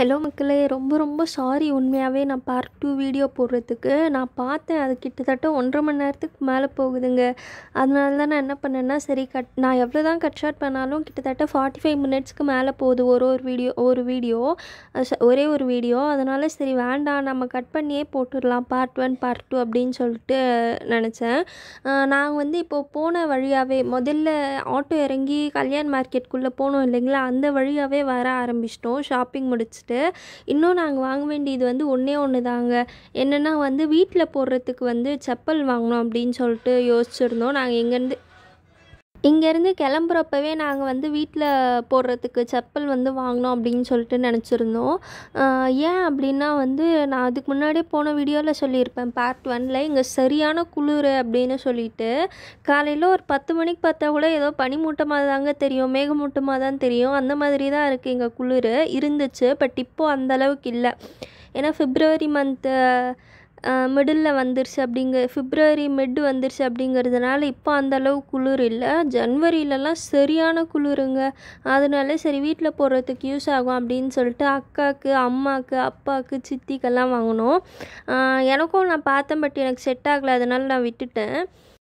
Hello மக்களே ரொம்ப ரொம்ப சாரி உண்மையாகவே நான் பார்ட் டூ வீடியோ போடுறதுக்கு நான் பார்த்தேன் அது கிட்டத்தட்ட ஒன்றரை மணி நேரத்துக்கு மேலே போகுதுங்க அதனால தான் நான் என்ன பண்ணேன்னா சரி கட் நான் எவ்வளோ தான் கட் ஷார்ட் பண்ணாலும் கிட்டத்தட்ட ஃபார்ட்டி ஃபைவ் மினிட்ஸ்க்கு மேலே போகுது ஒரு ஒரு வீடியோ ஒரு வீடியோ அஹ் ச- ஒரே ஒரு வீடியோ அதனால் சரி வேண்டாம் நம்ம கட் பண்ணியே போட்டுடலாம் பார்ட் ஒன் பார்ட் டூ அப்படின்னு சொல்லிட்டு நினச்சேன் நாங்கள் வந்து இப்போது போன வழியாகவே முதல்ல ஆட்டோ இறங்கி கல்யாண் மார்க்கெட்டுக்குள்ளே போனோம் இல்லைங்களா அந்த வழியாகவே வர ஆரம்பிச்சிட்டோம் ஷாப்பிங் முடிச்சுட்டு இன்னும் நாங்கள் வாங்க வேண்டியது வந்து ஒன்றே ஒன்று தாங்க என்னென்னா வந்து வீட்டில் போடுறதுக்கு வந்து செப்பல் வாங்கணும் அப்படின்னு சொல்லிட்டு யோசிச்சிருந்தோம் நாங்கள் இங்கேருந்து இங்கேருந்து கிளம்புறப்பவே நாங்கள் வந்து வீட்டில் போடுறதுக்கு செப்பல் வந்து வாங்கினோம் அப்படின்னு சொல்லிட்டு நினச்சிருந்தோம் ஆஹ் ஏன் அப்படின்னா வந்து நான் அதுக்கு முன்னாடியே போன வீடியோவில் சொல்லியிருப்பேன் பார்ட் ஒனில் இங்கே சரியான குளிர் அப்படின்னு சொல்லிட்டு காலையில் ஒரு பத்து மணிக்கு பார்த்தா கூட ஏதோ பனிமூட்டமாக தாங்க தெரியும் மேகமூட்டமாக தான் தெரியும் அந்த மாதிரி தான் இருக்குது இங்கே குளிர் இருந்துச்சு பட் இப்போது அந்த அளவுக்கு இல்லை ஏன்னா பிப்ரவரி மந்த்து மிடில் வந்துருச்சு அப்படிங்க பிப்ரவரி மிட் வந்துருச்சு அப்படிங்கிறதுனால இப்போ அந்த அளவு குளிர் இல்லை ஜனவரியிலலாம் சரியான குளிருங்க அதனால சரி வீட்டில் போடுறதுக்கு யூஸ் ஆகும் அப்படின்னு சொல்லிட்டு அக்காவுக்கு அம்மாவுக்கு அப்பாவுக்கு சித்திக்கெல்லாம் வாங்கினோம் ஆஹ் எனக்கும் நான் பார்த்தேன் பட் எனக்கு செட் ஆகலை அதனால நான் விட்டுட்டேன்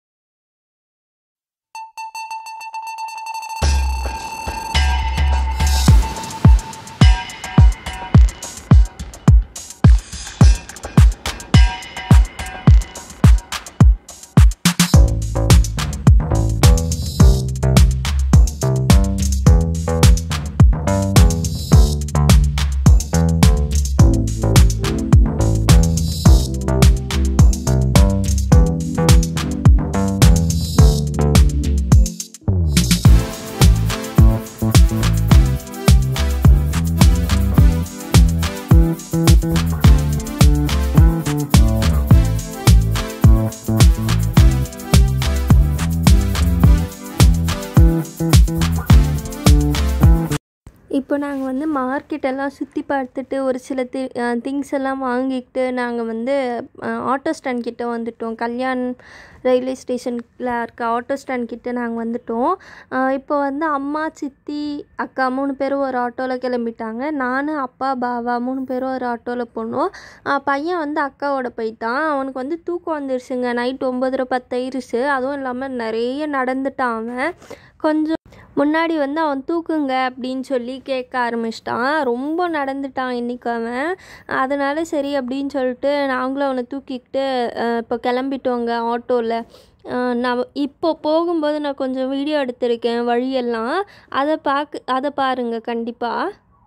இப்போ நாங்கள் வந்து மார்க்கெட்டெல்லாம் சுற்றி பார்த்துட்டு ஒரு சில தி திங்ஸ் எல்லாம் வாங்கிக்கிட்டு நாங்கள் வந்து ஆட்டோ ஸ்டாண்ட் கிட்ட வந்துட்டோம் கல்யாண் ரயில்வே ஸ்டேஷனில் இருக்க ஆட்டோ ஸ்டாண்ட் கிட்ட நாங்கள் வந்துட்டோம் அஹ் இப்போ வந்து அம்மா சித்தி அக்கா மூணு பேரும் ஒரு ஆட்டோவில் கிளம்பிட்டாங்க நான் அப்பா பாவா மூணு பேரும் ஒரு ஆட்டோவில் போனோம் அஹ் பையன் வந்து அக்காவோட போயிட்டான் அவனுக்கு வந்து தூக்கம் வந்துருச்சுங்க நைட் ஒம்பதரை பத்தாயிருச்சு அதுவும் இல்லாமல் நிறைய நடந்துட்டான் அவன் கொஞ்சம் முன்னாடி வந்து அவன் தூக்குங்க அப்படின்னு சொல்லி கேட்க ஆரம்பிச்சிட்டான் ரொம்ப நடந்துட்டான் இன்னைக்கு அவன் அதனால சரி அப்படின்னு சொல்லிட்டு நாங்களும் அவனை தூக்கிக்கிட்டு அஹ், இப்போ கிளம்பிட்டோங்க ஆட்டோவில் நான் இப்போ போகும்போது நான் கொஞ்சம் வீடியோ எடுத்திருக்கேன் வழியெல்லாம் அதை பார்க்க அதை பாருங்க கண்டிப்பாக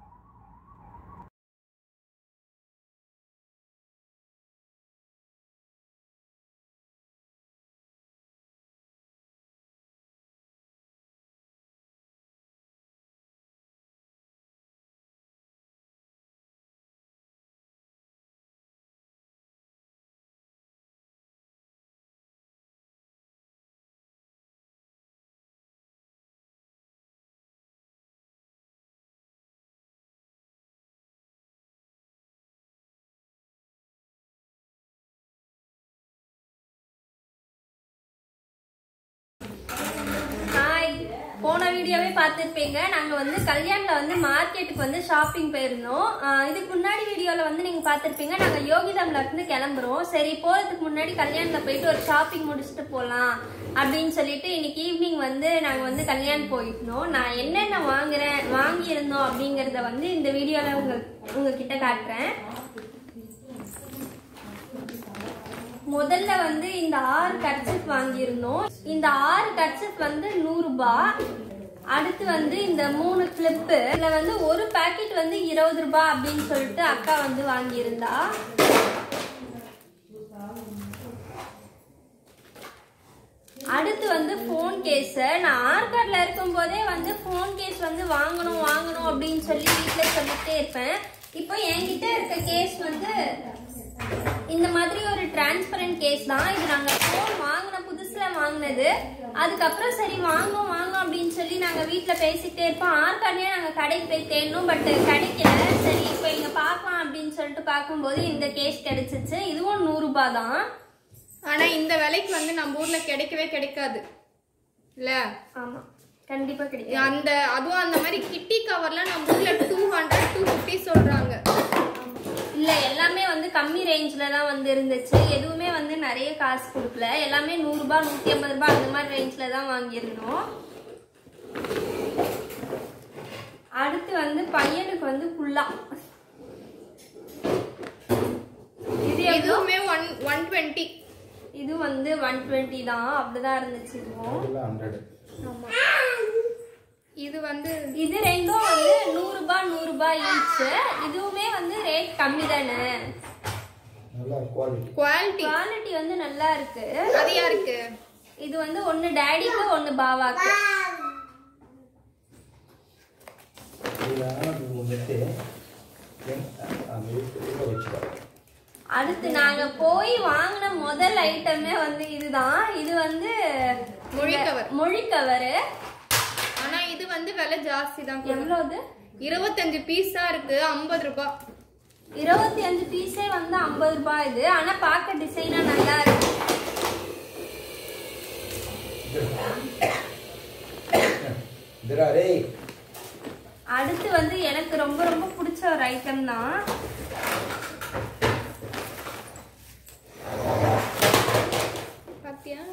ஹாய் போன வீடியோவே பார்த்துருப்பீங்க நாங்கள் வந்து கல்யாணில் வந்து மார்க்கெட்டுக்கு வந்து ஷாப்பிங் போயிருந்தோம் ஆஹ் இதுக்கு முன்னாடி வீடியோவில் வந்து நீங்கள் பார்த்துருப்பீங்க நாங்கள் யோகிதாம்ல இருந்து கிளம்புறோம் சரி போகிறதுக்கு முன்னாடி கல்யாணில் போயிட்டு ஒரு ஷாப்பிங் முடிச்சுட்டு போகலாம் அப்படின்னு சொல்லிட்டு இன்னைக்கு ஈவினிங் வந்து நாங்கள் வந்து கல்யாணம் போயிருந்தோம் நான் என்னென்ன வாங்குறேன் வாங்கியிருந்தோம் அப்படிங்கிறத வந்து இந்த வீடியோவில் உங்க உங்ககிட்ட காட்டுறேன் முதல்ல வந்து இந்த ஆறு கட்சிப் வாங்கியிருந்தோம் இந்த ஆறு கட்சிப் வந்து நூறு ரூபாய் அடுத்து வந்து இந்த மூணு கிளிப்பு இதுல வந்து ஒரு பாக்கெட் வந்து இருபது ரூபாய் அப்படின்னு சொல்லிட்டு அக்கா வந்து வாங்கியிருந்தா அடுத்து வந்து ஃபோன் கேஸ் நான் ஆர்கார்ட்ல இருக்கும் போதே வந்து ஃபோன் கேஸ் வந்து வாங்கணும் வாங்கணும் அப்படின்னு சொல்லி வீட்டுல சொல்லிட்டே இருப்பேன் இப்போ என்கிட்ட இருக்க கேஸ் வந்து இந்த மாதிரி ஒரு டிரான்ஸ்பரண்ட் கேஸ் தான் இது நாங்க ஃபோன் வாங்கின புதுசுல வாங்கினது அதுக்கப்புறம் சரி வாங்கும் வாங்கும் அப்படின்னு சொல்லி நாங்க வீட்ல பேசிட்டே இருப்போம் ஆர்கார்ட்லயே நாங்க கடைக்கு போய் தேடணும் பட் கிடைக்கல சரி இப்போ இங்க பார்க்கலாம் அப்படின்னு சொல்லிட்டு பார்க்கும்போது இந்த கேஸ் கிடைச்சிச்சு இதுவும் நூறு ரூபாய் தான் ஆனா இந்த விலைக்கு வந்து நம்ம ஊர்ல கிடைக்கவே கிடைக்காது இல்ல ஆமா கண்டிப்பா கிடைக்கும் அந்த அதுவும் அந்த மாதிரி கிட்டி கவர்லாம் நம்ம ஊர்ல டூ ஹண்ட்ரட் டூ ஃபிஃப்டி சொல்றாங்க இல்ல எல்லாமே வந்து கம்மி ரேஞ்ச்ல தான் வந்து இருந்துச்சு எதுவுமே வந்து நிறைய காசு கொடுக்கல எல்லாமே நூறு ரூபாய் நூத்தி ஐம்பது ரூபாய் அந்த மாதிரி ரேஞ்ச்ல தான் வாங்கியிருந்தோம் அடுத்து வந்து பையனுக்கு வந்து ஃபுல்லா இது எவ்வளோ இதுவுமே ஒன் ஒன் டுவெண்ட்டி இது வந்து ஒன் டுவெண்ட்டி தான் அப்படிதான் இருந்துச்சு இதுவும் அதெல்லாம் ஹண்ட்ரட் ஆமா இது வந்து இது ரெண்டும் வந்து நூறு ரூபாய் நூறு ரூபாய் ஈச்சு இதுவுமே வந்து ரேட் கம்மி தானே நல்லா குவாலிட்டி குவாலிட்டி குவாலிட்டி வந்து நல்லா இருக்கு அது யாருக்கு இது வந்து ஒன்னு டேடிக்கு ஒன்னு பாவாக்கு இதெல்லாம் வந்துட்டு அந்த வீட்டுக்குள்ள வச்சுக்கோ அடுத்து நாங்க போய் வாங்கின முதல் ஐட்டமே வந்து இதுதான் இது வந்து மொழி கவர் மொழி கவரு ஆனா இது வந்து விலை ஜாஸ்தி தான் எவ்வளவு இருபத்தஞ்சு பீஸா இருக்கு ஐம்பது ரூபாய் இருபத்தி அஞ்சு பீஸே வந்து ஐம்பது ரூபாய் இது ஆனா பார்க்க டிசைனா நல்லா இருக்கு இதுரா டேய் அடுத்து வந்து எனக்கு ரொம்ப ரொம்ப பிடிச்ச ஒரு ஐட்டம் தான் பாத்தியா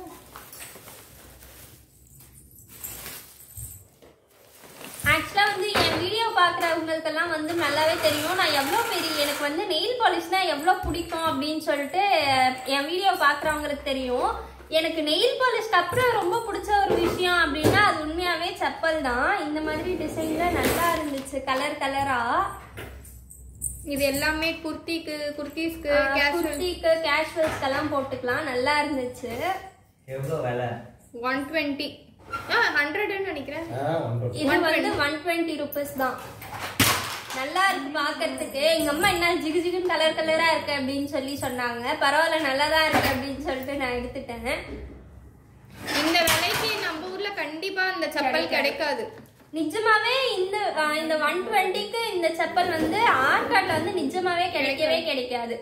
ஆக்சுவலா வந்து என் வீடியோ பாக்குறவங்களுக்கெல்லாம் வந்து நல்லாவே தெரியும் நான் எவ்வளவு பெரிய எனக்கு வந்து நெயில் பாலிஷ்னா எவ்வளவு பிடிக்கும் அப்படின்னு சொல்லிட்டு என் வீடியோ பாக்குறவங்களுக்கு தெரியும் எனக்கு நெயில் பாலிஷ்க்கு அப்புறம் ரொம்ப பிடிச்ச ஒரு விஷயம் அப்படின்னா அது உண்மையாவே செப்பல் தான் இந்த மாதிரி டிசைன்ல நல்லா இருந்துச்சு கலர் கலரா இது எல்லாமே குர்த்திக்கு குர்த்திஸ்க்கு கேஷுவல் குர்த்திக்கு கேஷுவல்ஸ்க்கெல்லாம் போட்டுக்கலாம் நல்லா இருந்துச்சு எவ்வளோ விலை ஒன் டுவெண்ட்டி ஆ ஹண்ட்ரட்னு நினைக்கிறேன் ஆ ஒன் இது வந்து ஒன் டுவெண்ட்டி ருபீஸ் தான் நல்லா இருக்கு பாக்குறதுக்கு எங்க அம்மா என்ன ஜிகு ஜிகுன்னு கலர் கலரா இருக்கு அப்படின்னு சொல்லி சொன்னாங்க பரவாயில்ல நல்லா தான் இருக்கு அப்படின்னு சொல்லிட்டு நான் எடுத்துட்டேன் இந்த விலைக்கு நம்ம ஊர்ல கண்டிப்பா அந்த செப்பல் கிடைக்காது நிஜமாவே இந்த ஆஹ், இந்த ஒன் டுவெண்ட்டிக்கு இந்த செப்பல் வந்து ஆர்காட்ல வந்து நிஜமாவே கிடைக்கவே கிடைக்காது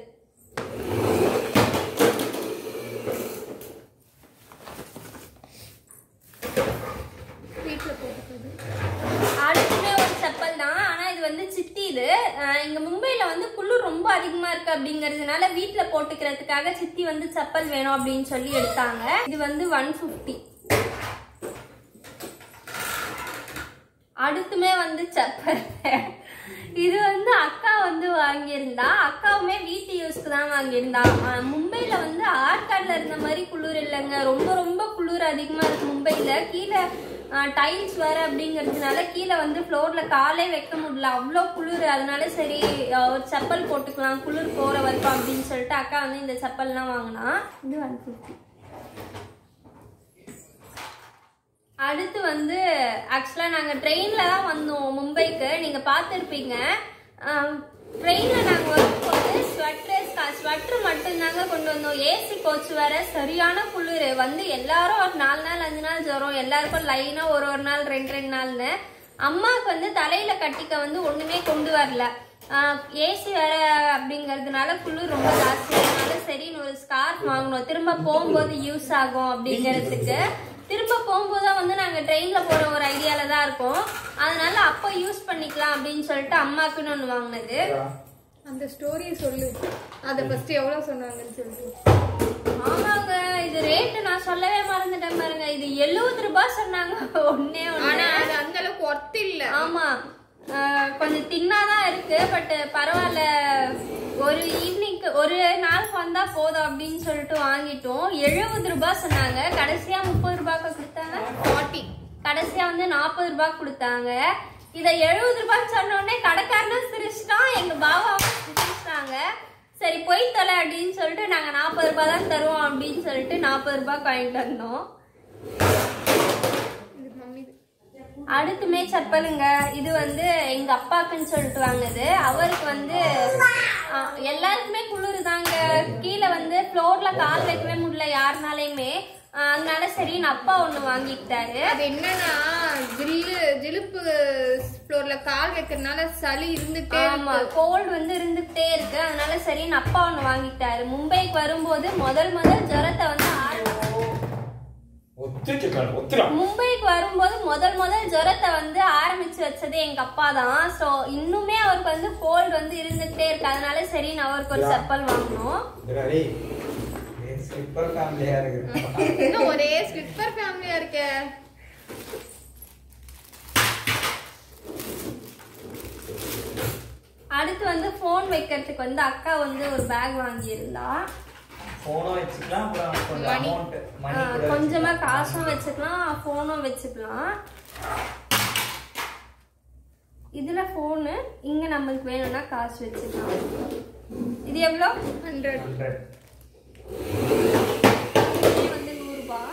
வீட்டுல போட்டுக்கிறது அடுத்துமே ஒரு செப்பல் தான் ஆனா இது வந்து சித்தி இது ஆஹ், இங்க மும்பைல வந்து குளிர் ரொம்ப அதிகமா இருக்கு அப்படிங்கறதுனால வீட்ல போட்டுக்கிறதுக்காக சித்தி வந்து செப்பல் வேணும் அப்படின்னு சொல்லி எடுத்தாங்க இது வந்து ஒன் பிப்டி அடுத்துமே வந்து செப்பல் இது வந்து அக்கா வந்து வாங்கியிருந்தா அக்காவுமே வீட்டு யூஸ்க்கு தான் வாங்கியிருந்தா ஆஹ் மும்பைல வந்து ஆற்காடுல இருந்த மாதிரி குளிர் இல்லைங்க ரொம்ப ரொம்ப குளிர் அதிகமா இருக்கு மும்பைல கீழே டைல்ஸ் வேற அப்படிங்கிறதுனால கீழே வந்து ஃப்ளோர்ல காலே வைக்க முடியல அவ்வளோ குளிர் அதனால சரி ஆஹ் ஒரு செப்பல் போட்டுக்கலாம் குளிர் போற வரைக்கும் அப்படின்னு சொல்லிட்டு அக்கா வந்து இந்த செப்பல்லாம் வாங்கினா இது ஒன் ஃபிஃப்டி அடுத்து வந்து ஆக்சுவலாக நாங்கள் ட்ரெயினில் தான் வந்தோம் மும்பைக்கு நீங்கள் பார்த்துருப்பீங்க ட்ரெயினில் நாங்கள் வரும்போது ஸ்வெட்டர் ஸ்வெட்டர் மட்டும்தாங்க கொண்டு வந்தோம் ஏசி கோச் வேற சரியான குளிர் வந்து எல்லாரும் ஒரு நாலு நாள் அஞ்சு நாள் ஜுரம் எல்லாருக்கும் லைனாக ஒரு ஒரு நாள் ரெண்டு ரெண்டு நாள்னு அம்மாவுக்கு வந்து தலையில கட்டிக்க வந்து ஒண்ணுமே கொண்டு வரல ஏசி வேற அப்படிங்கறதுனால குளிர் ரொம்ப ஜாஸ்தி அதனால சரின்னு ஒரு ஸ்கார்ஃப் வாங்கணும் திரும்ப போகும்போது யூஸ் ஆகும் அப்படிங்கறதுக்கு திரும்ப போகும்போது தான் வந்து நாங்க ட்ரெயின்ல போற ஒரு ஐடியால தான் இருக்கோம் அதனால அப்போ யூஸ் பண்ணிக்கலாம் அப்படின்னு சொல்லிட்டு அம்மாக்குன்னு ஒண்ணு வாங்கினது அந்த ஸ்டோரியை சொல்லு அதை ஃபர்ஸ்ட் எவ்வளவு சொன்னாங்கன்னு சொல்லு ஆமாங்க இது ரேட்டு நான் சொல்லவே மறந்துட்டேன் பாருங்க இது எழுபது ரூபாய் சொன்னாங்க ஒன்னே ஆனா ஒண்ணு அது அந்த அளவுக்கு ஒர்த் இல்ல ஆமா ஆஹ் கொஞ்சம் தின்னாதான் இருக்கு பட் பரவாயில்ல ஒரு ஈவினிங்க்கு ஒரு நாள் வந்தா போதும் அப்படின்னு சொல்லிட்டு வாங்கிட்டோம் எழுபது ரூபாய் சொன்னாங்க கடைசியா முப்பது ரூபாய்க்கு கொடுத்தாங்க ஃபார்ட்டி கடைசியா வந்து நாற்பது ரூபாய் கொடுத்தாங்க இத எழுபது ரூபாய் சொன்ன உடனே கடைக்காரனும் சிரிச்சிட்டான் எங்க பாபாவும் சிரிச்சிட்டாங்க சரி போய் தொலை அப்படின்னு சொல்லிட்டு நாங்க நாற்பது ரூபாய் தான் தருவோம் அப்படின்னு சொல்லிட்டு நாற்பது ரூபாய் வாங்கிட்டு வந்தோம் இது மம்மி அடுத்துமே செப்பலுங்க இது வந்து எங்க அப்பாக்குன்னு சொல்லிட்டு வாங்குது அவருக்கு வந்து ஆ, எல்லாருக்குமே குளிர் தாங்க கீழே வந்து ஃப்ளோர்ல கால் வைக்கவே முடியல யாருனாலையுமே ஆ, அதனால சரின்னு அப்பா ஒண்ணு வாங்கிக்கிட்டாரு அது என்னன்னா ஜில்லு ஜிலுப்பு ஃப்ளோர்ல கால் வைக்கிறதுனால சளி இருந்துட்டே ஆமா கோல்டு வந்து இருந்துகிட்டே இருக்கு அதனால சரின்னு அப்பா ஒண்ணு வாங்கிட்டாரு மும்பைக்கு வரும்போது முதல் முதல் ஜுரத்தை வந்து ஆரம்பி- ஒத்துட்டு ஒத்துடா மும்பைக்கு வரும்போது முதல் முதல் ஜுரத்தை வந்து ஆரம்பிச்சு வச்சது எங்க அப்பா தான் ஸோ இன்னுமே அவருக்கு வந்து கோல்டு வந்து இருந்துகிட்டே இருக்கு அதனால சரி நான் அவருக்கு ஒரு செப்பல் வாங்கணும் இதுடா டேய் என் ஸ்லிப்பர் ஃபேமிலியா இருக்கு இன்னும் ஒரே ஸ்லிப்பர் ஃபேமிலியா இருக்கே அடுத்து வந்து ஃபோன் வைக்கிறதுக்கு வந்து அக்கா வந்து ஒரு பேக் வாங்கியிருந்தா போனும் வச்சுக்கலாம் அப்புறம் கொஞ்சம் Money. அமௌண்ட் மணி ஆஹ் கூட கொஞ்சமா காசும் வச்சுக்கலாம் ஃபோனும் வச்சுக்கலாம் இதுல ஃபோனு இங்க நம்மளுக்கு வேணும்னா காசு வச்சுக்கலாம் இது எவ்வளோ ஹண்ட்ரட் ஹண்ட்ரட் இது வந்து நூறுரூபா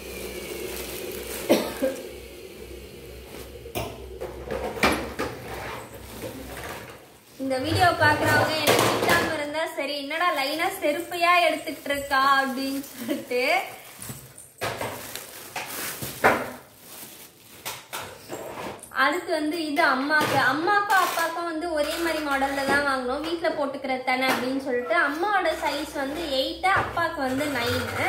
இந்த வீடியோ பார்க்குறவங்க எனக்கு திட்டாம இருந்தா சரி என்னடா லைனா செருப்பையா எடுத்துட்டு இருக்கா அப்படின்னு சொல்லிட்டு அடுத்து வந்து இது அம்மாக்கு அம்மாக்கும் அப்பாவுக்கும் வந்து ஒரே மாதிரி மாடல்ல தான் வாங்கினோம் வீட்டில் போட்டுக்கிற தானே அப்படின்னு சொல்லிட்டு அம்மாவோட சைஸ் வந்து எயிட்டு அப்பாவுக்கு வந்து நைனு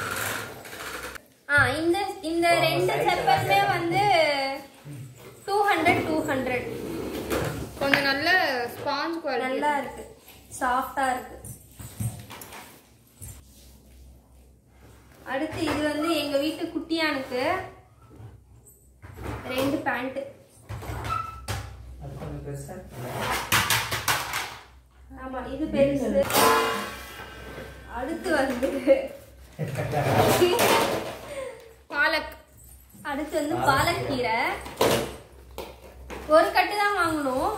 ஆ இந்த இந்த ஆமா, ரெண்டு size செப்பலுமே எல்லாம் வந்து டூ ஹண்ட்ரட் டூ ஹண்ட்ரட் கொஞ்சம் நல்ல ஸ்பாஞ்ச் குவாலிட்டி நல்லா இருக்கு சாஃப்டா இருக்கு அடுத்து இது வந்து எங்க வீட்டு குட்டியானுக்கு ரெண்டு பேண்ட் அது கொஞ்சம் பெருசா ஆமா இது பெருசு அடுத்து வந்து பாலக் அடுத்து வந்து பாலக்கீரை ஒரு கட்டு தான் வாங்கணும்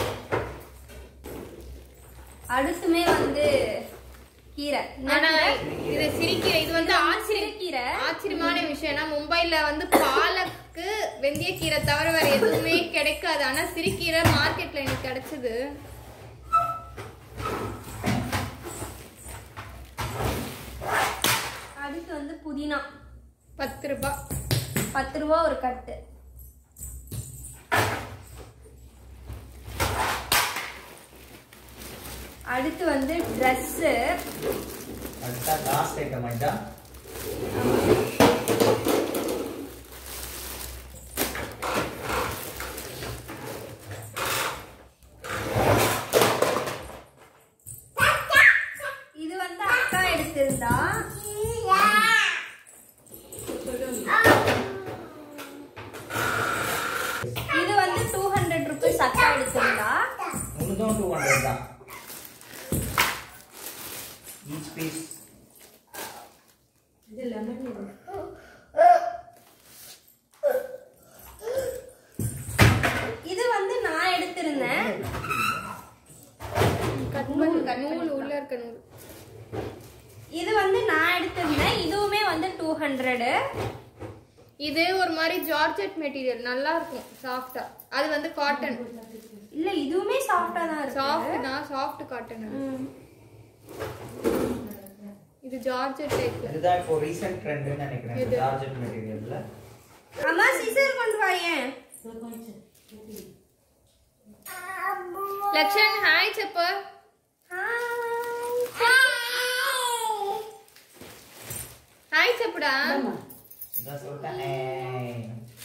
அடுத்துமே வந்து கீரை ஆனா இது சிரிக்கிற இது வந்து ஆச்சரிய சிறுகீரை ஆச்சரியமான விஷயம்னா மும்பைல வந்து பாலக்கு வெந்தயக்கீரை தவிர வேற எதுவுமே கிடைக்காது ஆனா சிறுகீரை மார்க்கெட்ல எனக்கு கிடைச்சது அடுத்து வந்து புதினா பத்து ரூபாய் பத்து ரூபா ஒரு கட்டு அடுத்து வந்து ட்ரெஸ்ஸு அடுத்தா லாஸ்ட் ஐட்டம் ஆயிட்டா இது வந்து அக்கா எடுத்திருந்தா இது வந்து டூ ஹண்ட்ரட் ருபீஸ் அக்கா எடுத்திருந்தா உனதும் டூ ஹண்ட்ரட் தான் ஈச் பீஸ் இது வந்து நான் எடுத்திருந்தேன் நூல் நூல் உள்ள இருக்க நூல் இது வந்து நான் எடுத்திருந்தேன் இதுவுமே வந்து டூ ஹண்ட்ரடு இது ஒரு மாதிரி ஜார்ஜெட் மெட்டீரியல் நல்லா இருக்கும் சாஃப்டா அது வந்து காட்டன் இல்ல இதுவுமே சாஃப்டா தான் இருக்கு சாஃப்ட் தான் சாஃப்ட் காட்டன் ம். இது ஜார்ஜெட் டைப் இதுதான் இப்போ ரீசெண்ட் ட்ரெண்ட்னு நினைக்கிறேன் இது. ஜார்ஜெட் மெட்டீரியல்ல அம்மா சிசர் கொண்டு வாயேன் லக்ஷன் ஹாய் செப்ப ஹாய் செப்புடா இதான் சொல்லிட்டேன் ஏய்.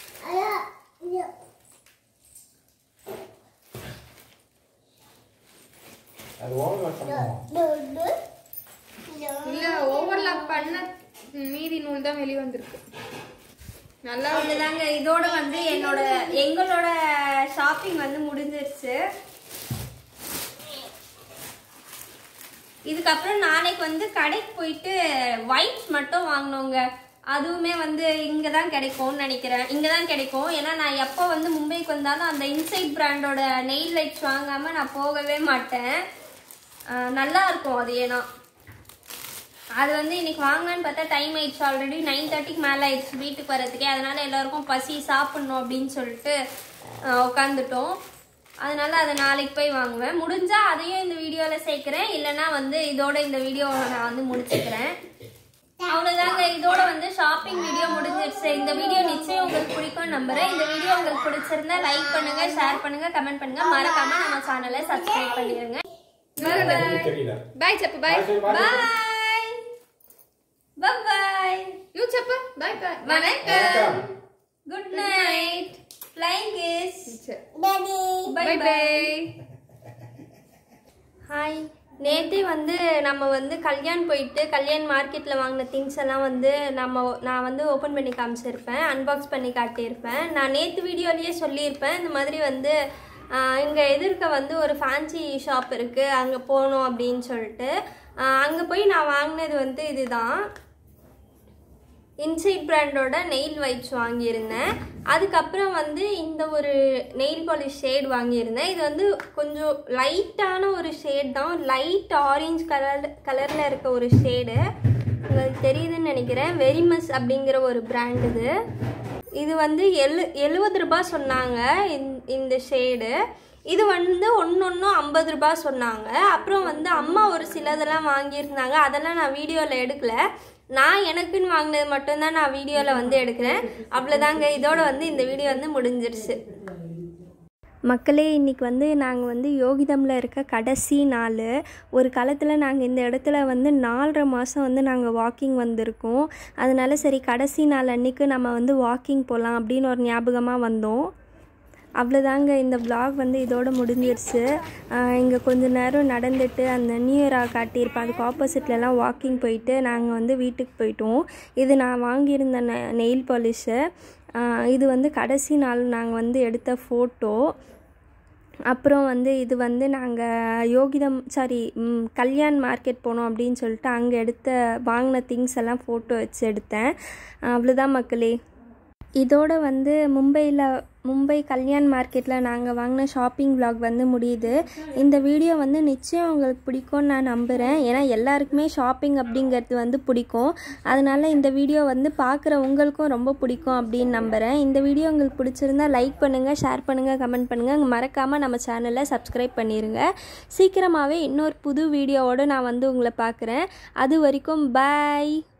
அது ஓவர் பண்ணுவோம் இல்ல ஓவர்லாப் பண்ண மீதி நூல் தான் வெளிய வந்திருக்கு நல்லா இருக்கு. அவ்வளவுதாங்க இதோட வந்து என்னோட எங்களோட ஷாப்பிங் வந்து முடிஞ்சிருச்சு இதுக்கப்புறம் நாளைக்கு வந்து கடைக்கு போயிட்டு ஒயிட் மட்டும் வாங்கினோங்க அதுவுமே வந்து இங்கே தான் கிடைக்கும்னு நினைக்கிறேன் இங்கே தான் கிடைக்கும் ஏன்னா நான் எப்போ வந்து மும்பைக்கு வந்தாலும் அந்த இன்சைட் பிராண்டோட நெயில் லைட்ஸ் வாங்காமல் நான் போகவே மாட்டேன் ஆஹ் நல்லா இருக்கும் அது ஏன்னா அது வந்து இன்னைக்கு வாங்கலான்னு பார்த்தா டைம் ஆயிடுச்சு ஆல்ரெடி நைன் தேர்ட்டிக்கு மேலே ஆயிடுச்சு வீட்டுக்கு வரதுக்கே அதனால எல்லாருக்கும் பசி சாப்பிடணும் அப்படின்னு சொல்லிட்டு ஆஹ் உட்காந்துட்டோம் அதனால அதை நாளைக்கு போய் வாங்குவேன் முடிஞ்சா அதையும் இந்த வீடியோவில் சேர்க்குறேன் இல்லைன்னா வந்து இதோட இந்த வீடியோவை நான் வந்து முடிச்சுக்கிறேன் அவ்வளோதாங்க இதோட வந்து ஷாப்பிங் வீடியோ முடிஞ்சிருச்சு இந்த வீடியோ நிச்சயம் உங்களுக்கு பிடிக்கும் நம்புறேன் இந்த வீடியோ உங்களுக்கு பிடிச்சிருந்தா லைக் பண்ணுங்க ஷேர் பண்ணுங்க கமெண்ட் பண்ணுங்க மறக்காம நம்ம சேனலை சப்ஸ்கிரைப் பண்ணிடுங்க தெரியல பாய் செப்பு பாய் சரி, bye. பாய் பாய் யூ செப்ப பை பை வணக்கம் good night flying kiss bye bye bye bye hi நேற்றே வந்து நம்ம வந்து கல்யாண் போயிட்டு கல்யாண் மார்க்கெட்டில் வாங்கின திங்ஸ் எல்லாம் வந்து நம்ம நான் வந்து ஓப்பன் பண்ணி காமிச்சிருப்பேன் அன்பாக்ஸ் பண்ணி காட்டியிருப்பேன் நான் நேற்று வீடியோலேயே சொல்லியிருப்பேன் இந்த மாதிரி வந்து இங்கே எதிர்க்க வந்து ஒரு ஃபேன்சி ஷாப் இருக்குது அங்கே போகணும் அப்படின்னு சொல்லிட்டு அங்கே போய் நான் வாங்கினது வந்து இதுதான் இன்சைட் பிராண்டோட நெயில் வைட்ஸ் வாங்கியிருந்தேன் அதுக்கப்புறம் வந்து இந்த ஒரு நெயில் பாலிஷ் ஷேட் வாங்கியிருந்தேன் இது வந்து கொஞ்சம் லைட்டான ஒரு ஷேட் தான் லைட் ஆரஞ்சு கலர் கலரில் இருக்க ஒரு ஷேடு உங்களுக்கு தெரியுதுன்னு நினைக்கிறேன் வெரிமஸ் அப்படிங்கிற ஒரு பிராண்ட் இது இது வந்து எழு எழுபது ரூபாய் சொன்னாங்க இந்த- இந்த ஷேடு இது வந்து ஒன்று ஒன்றும் ஐம்பது ரூபாய் சொன்னாங்க அப்புறம் வந்து அம்மா ஒரு சிலதெல்லாம் வாங்கியிருந்தாங்க அதெல்லாம் நான் வீடியோவில் எடுக்கல நான் எனக்குன்னு வாங்கினது மட்டும்தான் நான் வீடியோவில் வந்து எடுக்கிறேன் அவ்வளோதாங்க இதோட வந்து இந்த வீடியோ வந்து முடிஞ்சிருச்சு மக்களே இன்றைக்கி வந்து நாங்கள் வந்து யோகிதமில் இருக்க கடைசி நாள் ஒரு காலத்தில் நாங்கள் இந்த இடத்துல வந்து நாலரை மாதம் வந்து நாங்கள் வாக்கிங் வந்திருக்கோம் அதனால சரி கடைசி நாள் அன்றைக்கி நம்ம வந்து வாக்கிங் போகலாம் அப்படின்னு ஒரு ஞாபகமாக வந்தோம் அவ்வளோதாங்க இந்த vlog வந்து இதோட முடிஞ்சிருச்சு இங்கே கொஞ்ச நேரம் நடந்துட்டு அந்த நியூ இயராக காட்டியிருப்பேன் அதுக்கு ஆப்போசிட்லலாம் வாக்கிங் போயிட்டு நாங்கள் வந்து வீட்டுக்கு போயிட்டோம் இது நான் வாங்கியிருந்த நெ நெயில் பாலிஷு இது வந்து கடைசி நாள் நாங்கள் வந்து எடுத்த ஃபோட்டோ அப்புறம் வந்து இது வந்து நாங்கள் யோகிதம் சாரி கல்யாண் மார்க்கெட் போனோம் அப்படின்னு சொல்லிட்டு அங்கே எடுத்த வாங்கின திங்ஸ் எல்லாம் ஃபோட்டோ வச்சு எடுத்தேன் அவ்வளோதான் மக்களே இதோட வந்து மும்பையில் மும்பை கல்யாண் மார்க்கெட்டில் நாங்கள் வாங்கின ஷாப்பிங் vlog வந்து முடியுது இந்த வீடியோ வந்து நிச்சயம் உங்களுக்கு பிடிக்கும்னு நான் நம்புகிறேன் ஏன்னா எல்லாருக்குமே ஷாப்பிங் அப்படிங்கிறது வந்து பிடிக்கும் அதனால இந்த வீடியோ வந்து பார்க்குற உங்களுக்கும் ரொம்ப பிடிக்கும் அப்படின்னு நம்புகிறேன் இந்த வீடியோ உங்களுக்கு பிடிச்சிருந்தா லைக் பண்ணுங்கள் ஷேர் பண்ணுங்கள் கமெண்ட் பண்ணுங்கள் மறக்காமல் நம்ம சேனலை சப்ஸ்கிரைப் பண்ணிடுங்க சீக்கிரமாகவே இன்னொரு புது வீடியோவோடு நான் வந்து உங்களை பார்க்குறேன் அது வரைக்கும் பாய்